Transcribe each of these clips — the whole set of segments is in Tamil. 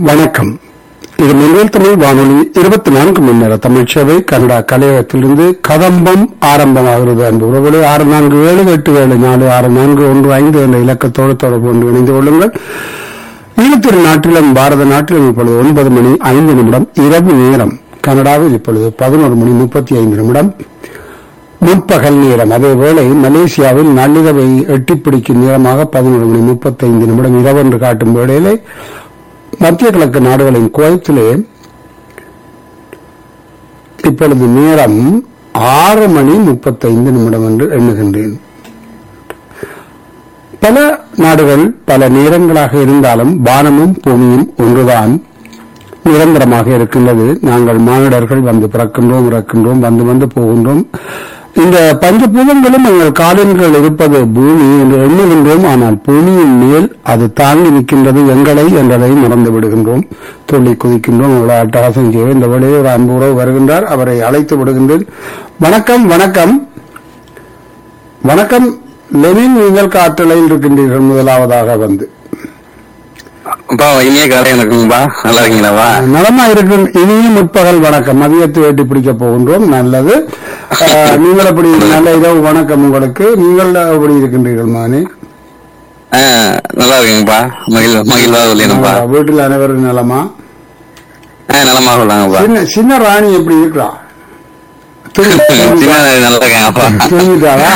வணக்கம் இது மின்னல் தமிழ் வானொலி இருபத்தி நான்கு மணி நேர தமிழ் சேவை கனடா கலையகத்திலிருந்து கதம்பம் ஆரம்பமாகிறது அன்பு உறவுகளே ஆறு நான்கு ஏழு எட்டு ஏழு நாலு ஆறு நான்கு ஒன்று ஐந்து என்ற இலக்கத்தோடு தொடர்பு கொண்டு இணைந்து கொள்ளுங்கள் ஈழத்திரு நாட்டிலும் பாரத நாட்டிலும் இப்பொழுது ஒன்பது மணி ஐந்து நிமிடம் இரவு நேரம் கனடாவில் இப்பொழுது பதினோரு மணி முப்பத்தி ஐந்து நிமிடம் முற்பகல் நேரம் அதேவேளை மலேசியாவில் நள்ளிரவை எட்டிப் பிடிக்கும் நேரமாக பதினொரு மணி முப்பத்தைந்து நிமிடம் இரவென்று காட்டும் வேளையிலே மத்திய கிழக்கு நாடுகளின் குவைத்திலே இப்பொழுது நேரம் ஆறு மணி முப்பத்தைந்து நிமிடம் என்று எண்ணுகின்றேன் பல நாடுகள் பல நேரங்களாக இருந்தாலும் வானமும் பூமியும் ஒன்றுதான் நிரந்தரமாக இருக்கின்றது நாங்கள் மானிடர்கள் வந்து பிறக்கின்றோம் இறக்கின்றோம் வந்து வந்து போகின்றோம் இந்த பஞ்சபூதங்களும் எங்கள் காலன்கள் இருப்பது பூமி என்று எண்ணுகின்றோம் ஆனால் பூமியின் மேல் அது தாங்கி நிற்கின்றது எங்களை என்றதை மறந்து விடுகின்றோம் துள்ளி குதிக்கின்றோம் அவ்வளவு அட்டகாசம் செய்ய இந்த வழியே ஒரு அன்பு உறவு வருகின்றார் அவரை அழைத்து விடுகின்றேன் வணக்கம் வணக்கம் வணக்கம் லெனின் நீங்கள் காற்றலையில் இருக்கின்றீர்கள் முதலாவதாக வந்து அப்பா இனிய காலை எனக்குங்கப்பா நல்லா இருக்கீங்களாப்பா நலமா இருக்கும் இனியும் முற்பகல் வணக்கம் மதியத்தை வேட்டி பிடிக்க போகின்றோம் நல்லது ஆஹ், நீங்கள் எப்படி நல்ல இரவு வணக்கம் உங்களுக்கு நீங்கள் எப்படி இருக்கின்றீர்கள் மானே ஆ, நல்லா இருக்கீங்கப்பா மகிழ் மகிழ்வா சொல்லிடுப்பா ஆஹ், வீட்டில் அனைவரும் நலமா ஆ நலமா சொல்லாங்கப்பா சின்ன சின்ன ராணி எப்படி இருக்கிறா சின்ன நல்லா இருக்காங்கப்பா தூங்கிட்டாளா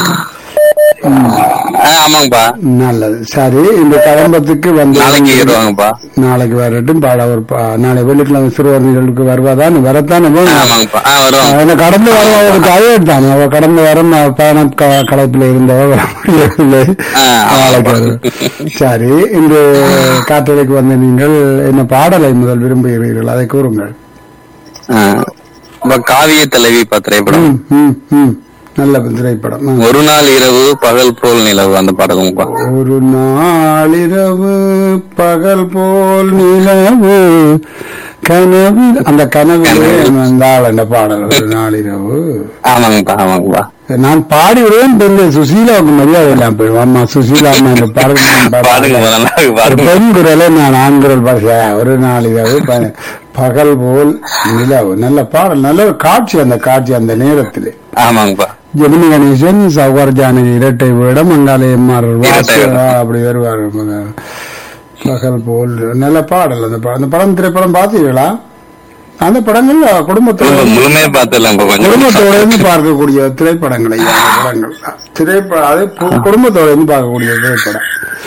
ஆ ஆமாங்கப்பா நல்லது சரி இந்த கதம்பத்துக்கு வந்து நாளைக்கு வருவாங்கப்பா நாளைக்கு வரட்டும் பாட ஒரு பா- நாளை வெள்ளிக்கிழமை சிறுவர் நிகழ்வுக்கு வருவாதான் வரத்தான் ஆ, ஆமாங்கப்பா ஆ வருவாங்க அவனை கடந்து வர அவருக்கு அழைத்தான் அவ கடந்து வரும் பயண க- களைப்பில் இருந்தவ வர முடியவில்லை ஆ, நாளைக்கு ஆமாப்பா. வருவார். சரி இன்று காற்றலைக்கு வந்த நீங்கள் என்ன பாடலை முதல் விரும்புகிறீர்கள் அதை கூறுங்கள் ஆ. இப்ப காவிய தலைவி பா திரைப்படம் ம், ம், ம். நல்ல திரைப்படம் ஆ. ஒரு நாள் இரவு பகல் போல் நிலவு அந்த படம்ப்பா ஒரு நாளிரவு பகல் போல் நிலவு கனவு அந்த கனவிலே வந்தாள் அந்த பாடல் ஒரு நாளிரவு ஆமாங்கப்பா ஆமாங்கப்பா நான் பாடி விடுவேன் பெரிய சுசீலாவுக்கு மரியாதை இல்லாம போயிடும் அம்மா சுசீலா அம்மா இந்த பாடல் பாடுங்க நல்லா இருக்கு ஒரு பாருங்க பெண் குரலை நான் ஆண் குரல் பாடுற ஒரு நாளிரவு ப- பகல் போல் நிலவு நல்ல பாடல் நல்ல ஒரு காட்சி அந்த காட்சி அந்த நேரத்திலே ஆமாங்கப்பா ஜெமினி கணேசன் சௌகர் ஜானகி இரட்டை வேடம் அங்காலே எம்ஆர் வாசு இரட்டை வேடம். ஆ, அப்படி வருவார் பகல் போல் நல்ல பாடல் அந்த படம் அந்த படம் திரைப்படம் பார்த்தீங்களா அந்த படங்கள் குடும்பத்தோட முழுமையா பாத்துடலாம்ப்பா கொஞ்சம் குடும்பத்தோட இருந்து பார்க்கக்கூடிய திரைப்படங்கள் ஐயா அந்த படங்கள் திரைப்படம் அது கு- குடும்பத்தோட இருந்து பார்க்கக்கூடிய திரைப்படம்